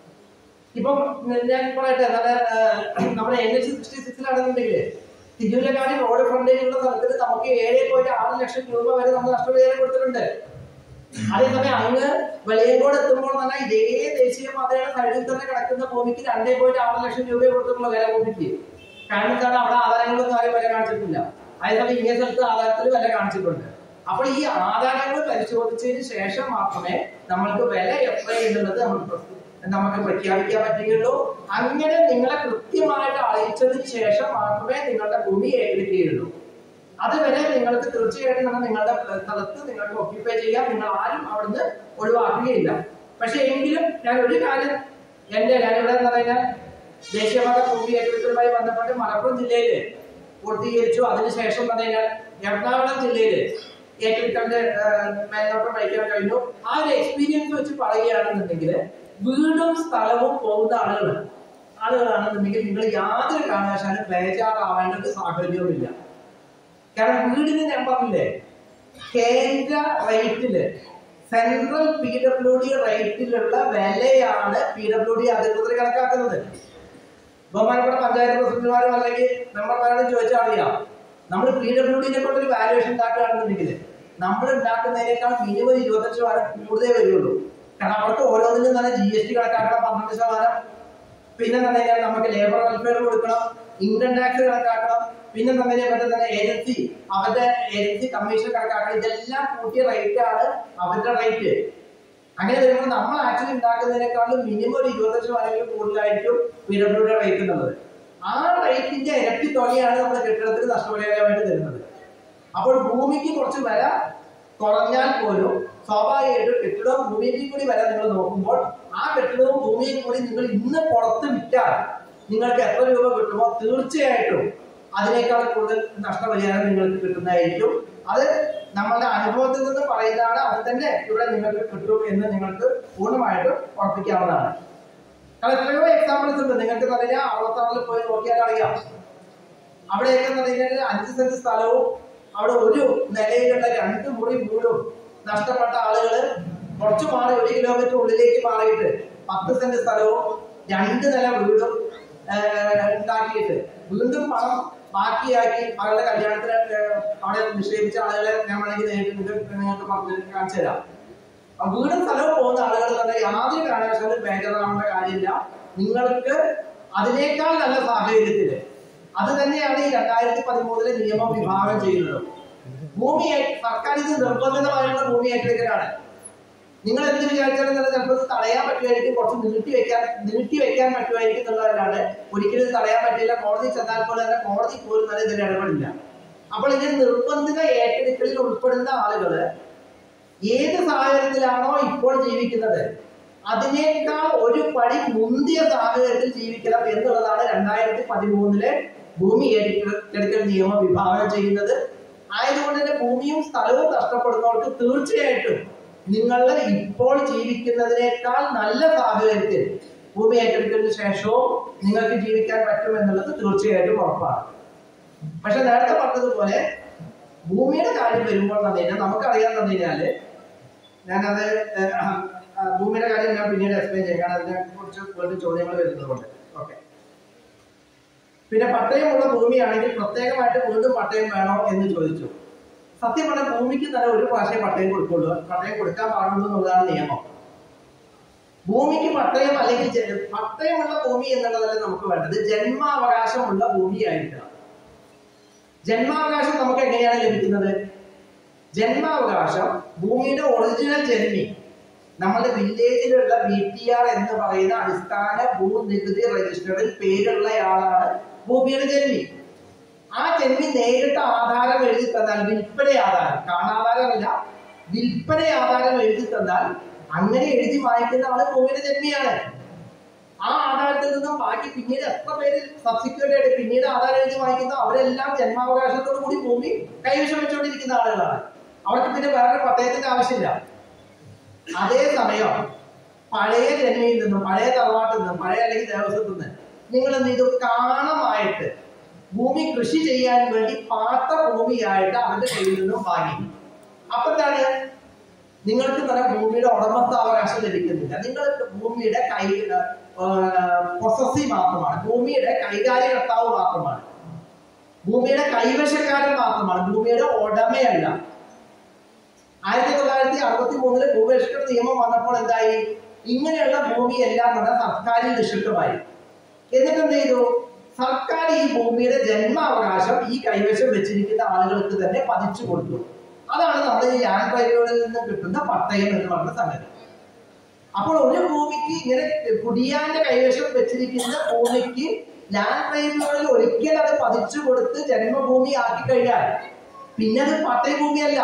ഇപ്പം ഞാൻ പറയട്ടെ നമ്മുടെ ഏഹ്, നമ്മുടെ എൻ എച്ച് സിക്സ്റ്റി സിക്സിലാണെന്നുണ്ടെങ്കിൽ തിരുവല്ലക്കാടി റോഡ് ഫ്രണ്ടേജ് ഉള്ള സ്ഥലത്തിന് നമുക്ക് ഏഴ് പോയിന്റ് ആറ് ലക്ഷം രൂപ വരെ നമ്മൾ നഷ്ടപരിഹാരം കൊടുത്തിട്ടുണ്ട് അതേസമയം അങ്ങ് വെളിയങ്കോട് എത്തുമ്പോൾ തന്നെ ഇതേ ദേശീയപാതയുടെ സൈഡിൽ തന്നെ കിടക്കുന്ന ഭൂമിക്ക് രണ്ടേ പോയിന്റ് ആറ് ലക്ഷം രൂപയെ കൊടുത്തിട്ടുള്ള വില ഭൂമിക്ക് കാരണം എന്താണ് അവിടെ ആധാരങ്ങളൊന്നും ആരും വില കാണിച്ചിട്ടില്ല അതേസമയം ഇങ്ങേ സ്ഥലത്ത് ആധാരത്തിൽ വില കാണിച്ചിട്ടുണ്ട് അപ്പോൾ ഈ ആധാരങ്ങൾ പരിശോധിച്ചതിന് ശേഷം മാത്രമേ നമ്മൾക്ക് വില എത്ര എന്നുള്ളത് നമുക്ക് പ്രസ്- നമുക്ക് പ്രഖ്യാപിക്കാൻ പറ്റുകയുള്ളൂ അങ്ങനെ നിങ്ങളെ കൃത്യമായിട്ട് അറിയിച്ചതിന് ശേഷം മാത്രമേ നിങ്ങളുടെ ഭൂമി ഏറ്റെടുക്കുകയുള്ളൂ അതുവരെ നിങ്ങൾക്ക് തീർച്ചയായിട്ടും തന്നെ നിങ്ങളുടെ സ്ഥലത്ത് നിങ്ങൾക്ക് ഒക്യുപ്പൈ ചെയ്യാം നിങ്ങൾ ആരും അവിടുന്ന് ഒഴിവാക്കുകയില്ല പക്ഷെ എങ്കിലും ഞാൻ ഒരു കാര്യം എന്റെ ഞാനിവിടെ എന്ന് പറഞ്ഞാൽ ദേശീയപാത ഭൂമി ഏറ്റെടുക്കലുമായി ബന്ധപ്പെട്ട് മലപ്പുറം ജില്ലയിൽ പൂർത്തീകരിച്ചു അതിനുശേഷം എന്ന് പറഞ്ഞാൽ എറണാകുളം ജില്ലയിൽ ഏറ്റെടുക്കേണ്ട മേൽനോട്ടം വഹിക്കാൻ കഴിഞ്ഞു ആ ഒരു എക്സ്പീരിയൻസ് വെച്ച് പറയുകയാണെന്നുണ്ടെങ്കിൽ വീടും സ്ഥലവും പോകുന്ന ആളുകൾ ആളുകളാണെന്നുണ്ടെങ്കിൽ നിങ്ങൾ യാതൊരു കാരണവശാലും ബേജാറാവേണ്ട ഒരു സാഹചര്യവുമില്ല കാരണം വീടിന് ഞാൻ പറഞ്ഞില്ലേ കേന്ദ്ര റേറ്റില് സെൻട്രൽ പി ഡബ്ല്യു ഡി റേറ്റിലുള്ള വിലയാണ് പി ഡബ്ല്യു ഡി അധികൃതർ കണക്കാക്കുന്നത് ബഹുമാനപ്പെട്ട പഞ്ചായത്ത് പ്രസിഡന്റുമാരും അല്ലെങ്കിൽ മെമ്പർമാരോടും ചോദിച്ചാൽ അറിയാം നമ്മൾ പി ഡബ്ല്യു ഡിനെ കൊണ്ട് ഒരു വാല്യുവേഷൻ ഉണ്ടാക്കുകയാണെന്നുണ്ടെങ്കിൽ നമ്മൾ ഉണ്ടാക്കുന്നതിനേക്കാൾ മിനിമം ഇരുപത്തഞ്ച് ശതമാനം കൂടുതലേ വരുള്ളൂ കാരണം അവർക്ക് ഓരോന്നിനും തന്നെ ജി എസ് ടി കണക്കാക്കണം പന്ത്രണ്ട് ശതമാനം പിന്നെ എന്താ കഴിഞ്ഞാൽ നമുക്ക് ലേബർ വെൽഫെയർ കൊടുക്കണം ഇൻകം ടാക്സ് കണക്കാക്കണം പിന്നെ എന്താ കഴിഞ്ഞാൽ മറ്റേ തന്നെ ഏജൻസി അവരുടെ ഏജൻസി കമ്മീഷൻ കണക്കാക്കണം ഇതെല്ലാം കൂട്ടിയ റേറ്റ് ആണ് അവരുടെ റേറ്റ് അങ്ങനെ വരുമ്പോൾ നമ്മൾ ആക്ച്വലി ഉണ്ടാക്കുന്നതിനേക്കാളും മിനിമം ഒരു ഇരുപത്തഞ്ച് ശതമാനം കൂടുതലായിരിക്കും പി ഡബ്ല്യുടെ റേറ്റ് എന്നുള്ളത് ആ റേറ്റിന്റെ ഇരട്ടി തുകയാണ് നമ്മൾ കെട്ടിടത്തിന് നഷ്ടപരിഹാരമായിട്ട് തരുന്നത് അപ്പോൾ ഭൂമിക്ക് കുറച്ച് വില കുറഞ്ഞാൽ പോലും സ്വാഭാവികമായിട്ടും കെട്ടിടവും ഭൂമിയും കൂടി വില നിങ്ങൾ നോക്കുമ്പോൾ ആ കെട്ടിടവും ഭൂമിയും കൂടി നിങ്ങൾ ഇന്ന് പുറത്ത് വിറ്റാൽ നിങ്ങൾക്ക് എത്ര രൂപ കിട്ടുമോ തീർച്ചയായിട്ടും അതിനേക്കാൾ കൂടുതൽ നഷ്ടപരിഹാരം നിങ്ങൾക്ക് കിട്ടുന്നതായിരിക്കും അത് നമ്മളുടെ അനുഭവത്തിൽ നിന്ന് പറയുന്നതാണ് അത് തന്നെ ഇവിടെ നിങ്ങൾക്ക് കിട്ടും എന്ന് നിങ്ങൾക്ക് പൂർണ്ണമായിട്ടും ഉറപ്പിക്കാവുന്നതാണ് കാരണം എത്രയോ എക്സാമ്പിൾസ് ഉണ്ട് നിങ്ങൾക്ക് തന്നെ അറുപത്താറിൽ പോയി നോക്കിയാൽ അറിയാം അവിടെയൊക്കെ എന്ന് പറഞ്ഞാൽ അഞ്ച് സെന്റ് സ്ഥലവും അവിടെ ഒരു നിലയിലുള്ള രണ്ട് മുറി വീടും നഷ്ടപ്പെട്ട ആളുകൾ കുറച്ച് മാറി ഒരു കിലോമീറ്റർ ഉള്ളിലേക്ക് മാറിയിട്ട് പത്ത് സെന്റ് സ്ഥലവും രണ്ട് നില വീടും ആഹ്, ഉണ്ടാക്കിയിട്ട് വീണ്ടും പണം ബാക്കിയാക്കി മകളുടെ കല്യാണത്തിന് ആഹ്, അവിടെ നിക്ഷേപിച്ച ആളുകളെ ഞാൻ വേണമെങ്കിൽ നേരിട്ട് നിങ്ങൾക്ക് നിങ്ങൾക്ക് പറഞ്ഞു കാണിച്ചു തരാം ആ വീടും സ്ഥലവും പോകുന്ന ആളുകൾ തന്നെ യാതൊരു കാരണവശാലും ബേജാറാവേണ്ട കാര്യമില്ല നിങ്ങൾക്ക് അതിനേക്കാൾ നല്ല സാഹചര്യത്തില് അത് തന്നെയാണ് ഈ രണ്ടായിരത്തി പതിമൂന്നിലെ നിയമം വിഭാവനം ചെയ്യുന്നത് ഭൂമി ഏ- സർക്കാർ ഇത് നിർബന്ധിതമായുള്ള ഭൂമി ഏറ്റെടുക്കലാണ് നിങ്ങൾ എന്ത് വിചാരിച്ചാലും തന്നെ ചിലപ്പോൾ ഇത് തടയാൻ പറ്റുമായിരിക്കും കുറച്ച് നീട്ടി വെക്കാൻ നീട്ടി വെക്കാൻ പറ്റുമായിരിക്കും എന്നുള്ളതല്ലാണ്ട് ഒരിക്കലും ഇത് തടയാൻ പറ്റില്ല കോടതി ചെന്നാൽ പോലെ തന്നെ കോടതി പോലും തന്നെ ഇതിൽ ഇടപെടില്ല അപ്പോൾ ഇതിൽ നിർബന്ധിത ഏറ്റെടുക്കലിൽ ഉൾപ്പെടുന്ന ആളുകള് ഏത് സാഹചര്യത്തിലാണോ ഇപ്പോൾ ജീവിക്കുന്നത് അതിനേക്കാൾ ഒരു പടി മുന്തിയ സാഹചര്യത്തിൽ ജീവിക്കണം എന്നുള്ളതാണ് രണ്ടായിരത്തി പതിമൂന്നിലെ ഭൂമി ഏറ്റെടുക്കൽ നിയമം വിഭാവനം ചെയ്യുന്നത് ആയതുകൊണ്ട് തന്നെ ഭൂമിയും സ്ഥലവും നഷ്ടപ്പെടുന്നവർക്ക് തീർച്ചയായിട്ടും നിങ്ങളുടെ ഇപ്പോൾ ജീവിക്കുന്നതിനേക്കാൾ നല്ല സാഹചര്യത്തിൽ ഭൂമി ഏറ്റെടുക്കലിന് ശേഷവും നിങ്ങൾക്ക് ജീവിക്കാൻ പറ്റും എന്നുള്ളത് തീർച്ചയായിട്ടും ഉറപ്പാണ് പക്ഷെ നേരത്തെ പറഞ്ഞതുപോലെ ഭൂമിയുടെ കാര്യം വരുമ്പോൾ എന്ന് കഴിഞ്ഞാൽ നമുക്കറിയാൻ തന്നു കഴിഞ്ഞാല് ഞാനത് ഏഹ്, ആ, ആ, ഭൂമിയുടെ കാര്യം ഞാൻ പിന്നീട് എക്സ്പ്ലെയിൻ ചെയ്യാം കാരണം അതിനെ കുറിച്ച് വീണ്ടും ചോദ്യങ്ങൾ വരുന്നതുകൊണ്ട് ഓക്കെ പിന്നെ പട്ടയമുള്ള ഭൂമിയാണെങ്കിൽ പ്രത്യേകമായിട്ട് വീണ്ടും പട്ടയം വേണോ എന്ന് ചോദിച്ചു സത്യം പറഞ്ഞാൽ ഭൂമിക്ക് തന്നെ ഒരു പ്രാവശ്യം പട്ടയം കൊടുക്കുള്ളൂ പട്ടയം കൊടുക്കാൻ പാടുള്ളൂ എന്നുള്ളതാണ് നിയമം ഭൂമിക്ക് പട്ടയം അല്ലെങ്കിൽ ജ- പട്ടയമുള്ള ഭൂമി എന്നുള്ളതല്ല നമുക്ക് വേണ്ടത് ജന്മാവകാശമുള്ള ഭൂമിയായിരിക്കണം ജന്മാവകാശം നമുക്ക് എങ്ങനെയാണ് ലഭിക്കുന്നത് ജന്മാവകാശം ഭൂമിയുടെ ഒറിജിനൽ ജന്മി നമ്മുടെ വില്ലേജിലുള്ള ബി ടി ആർ എന്ന് പറയുന്ന അടിസ്ഥാന ഭൂനികുതി രജിസ്റ്ററിൽ പേരുള്ളയാളാണ് ഭൂമിയുടെ ജന്മി ആ ജന്മി നേരിട്ട് ആധാരം എഴുതി തന്നാൽ വിൽപ്പന ആധാരം കാണാധാരമല്ല വിൽപ്പന ആധാരം എഴുതി തന്നാൽ അങ്ങനെ എഴുതി വാങ്ങിക്കുന്ന ആള് ഭൂമിയുടെ ജന്മിയാണ് ആ ആധാരത്തിൽ നിന്നും ബാക്കി പിന്നീട് എത്ര പേര് സബ്സിക്യൂട്ട് ആയിട്ട് പിന്നീട് ആധാരം എഴുതി വാങ്ങിക്കുന്ന അവരെല്ലാം ജന്മാവകാശത്തോടു കൂടി ഭൂമി കൈവശം വെച്ചുകൊണ്ടിരിക്കുന്ന ആളുകളാണ് അവർക്ക് പിന്നെ വേറെ പട്ടയത്തിന്റെ ആവശ്യമില്ല അതേസമയം പഴയ ജന്മിയിൽ നിന്നും പഴയ തറവാട്ടിൽ നിന്നും പഴയ അല്ലെങ്കിൽ ദേവസ്വത്തിൽ നിന്ന് നിങ്ങൾ എന്ത് ചെയ്തു കാണമായിട്ട് ഭൂമി കൃഷി ചെയ്യാൻ വേണ്ടി പാട്ട ഭൂമിയായിട്ട് അവരുടെ കയ്യിൽ നിന്നും വാങ്ങി അപ്പൊ എന്താണ് നിങ്ങൾക്ക് തന്നെ ഭൂമിയുടെ ഉടമസ്ഥാവകാശം ലഭിക്കുന്നില്ല നിങ്ങൾ ഭൂമിയുടെ കൈ പൊസസീവ് മാത്രമാണ് ഭൂമിയുടെ കൈകാര്യകർത്താവ് മാത്രമാണ് ഭൂമിയുടെ കൈവശക്കാരൻ മാത്രമാണ് ഭൂമിയുടെ ഉടമയല്ല ആയിരത്തി തൊള്ളായിരത്തി അറുപത്തി മൂന്നില് ഭൂപരിഷ്കരണ നിയമം വന്നപ്പോൾ എന്തായി ഇങ്ങനെയുള്ള ഭൂമിയെല്ലാം തന്നെ സർക്കാരിൽ നിക്ഷിപ്തമായി എന്നിട്ട് എന്ത് ചെയ്തു സർക്കാർ ഈ ഭൂമിയുടെ ജന്മാവകാശം ഈ കൈവശം വെച്ചിരിക്കുന്ന ആളുകൾക്ക് തന്നെ പതിച്ചു കൊടുത്തു അതാണ് നമ്മൾ ഈ ലാൻഡ് ട്രൈബുകളിൽ നിന്ന് കിട്ടുന്ന പട്ടയം എന്ന് പറഞ്ഞ സംഗതി അപ്പോൾ ഒരു ഭൂമിക്ക് ഇങ്ങനെ കുടിയാന്റെ കൈവശം വെച്ചിരിക്കുന്ന ഭൂമിക്ക് ലാൻഡ് ട്രൈബുകളിൽ ഒരിക്കൽ അത് പതിച്ചു കൊടുത്ത് ജന്മഭൂമി ആക്കി കഴിഞ്ഞാൽ പിന്നെ അത് പട്ടയഭൂമിയല്ല